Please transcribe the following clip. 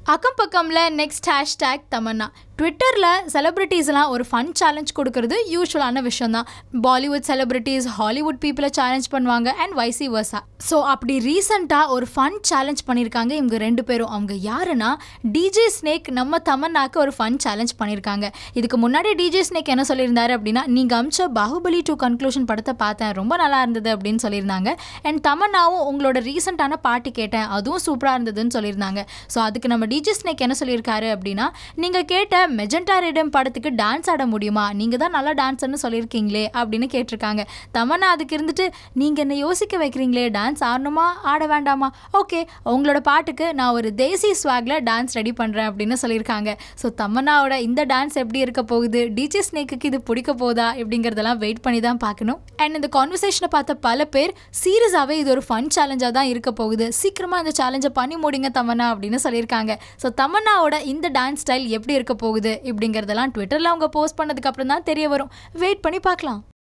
அக்கம் பக்கம்ல next hashtag Tamannaah ட்விட்டரில் செலிபிரிட்டிஸ்லாம் ஒரு ஃபன் சேலஞ்ச் கொடுக்கறது யூஸ்வலான விஷயம் தான் பாலிவுட் செலிபிரிட்டிஸ் ஹாலிவுட் பீப்புளை சேலஞ்ச் பண்ணுவாங்க அண்ட் வைசி வர்சா ஸோ அப்படி ரீசெண்டாக ஒரு ஃபன் சேலஞ்ச் பண்ணியிருக்காங்க இவங்க ரெண்டு பேரும் அவங்க யாருன்னா டிஜே ஸ்னேக் நம்ம தமன்னாக்கு ஒரு ஃபன் சேலஞ்ச் பண்ணியிருக்காங்க இதுக்கு முன்னாடி டிஜே ஸ்னேக் என்ன சொல்லியிருந்தாரு அப்படின்னா நீங்கள் அமிச்ச பாகுபலி டூ கன்க்ளூஷன் படத்தை பார்த்தேன் ரொம்ப நல்லா இருந்தது அப்படின்னு சொல்லியிருந்தாங்க அண்ட் தமன்னாவும் உங்களோட ரீசெண்டான பாட்டு கேட்டேன் அதுவும் சூப்பராக இருந்ததுன்னு சொல்லியிருந்தாங்க ஸோ அதுக்கு நம்ம டிஜே ஸ்னேக் என்ன சொல்லியிருக்காரு அப்படின்னா நீங்கள் கேட்ட மெஜெண்டா ரெடம் படத்துக்கு டான்ஸ் ஆட முடியுமா நீங்கள் தான் நல்லா டான்ஸர்னு சொல்லியிருக்கீங்களே அப்படின்னு கேட்டிருக்காங்க தமன்னா அதுக்கு இருந்துட்டு நீங்கள் என்ன யோசிக்க வைக்கிறீங்களே டான்ஸ் ஆடணுமா ஆட வேண்டாமா ஓகே உங்களோட பாட்டுக்கு நான் ஒரு தேசி ஸ்வாக்ல டான்ஸ் ரெடி பண்ணுறேன் அப்படின்னு சொல்லியிருக்காங்க ஸோ தமன்னாவோட இந்த டான்ஸ் எப்படி இருக்க போகுது டிஜே ஸ்னேக்குக்கு இது பிடிக்க போதா எப்படிங்கிறதெல்லாம் வெயிட் பண்ணி தான் பார்க்கணும் அண்ட் இந்த கான்வர்சேஷனை பார்த்த பல பேர் சீரியஸாகவே இது ஒரு ஃபன் சேலஞ்சாக தான் இருக்க போகுது சீக்கிரமாக இந்த சேலஞ்சை பண்ணி முடிங்க தமன்னா அப்படின்னு சொல்லியிருக்காங்க ஸோ தமன்னாவோட இந்த டான்ஸ் ஸ்டைல் எப்படி இருக்க போகுது இப்படிங்கிறதெல்லாம் ட்விட்டரில் அவங்க போஸ்ட் பண்ணதுக்கு அப்புறம் தான் தெரிய வரும் வெயிட் பண்ணி பார்க்கலாம்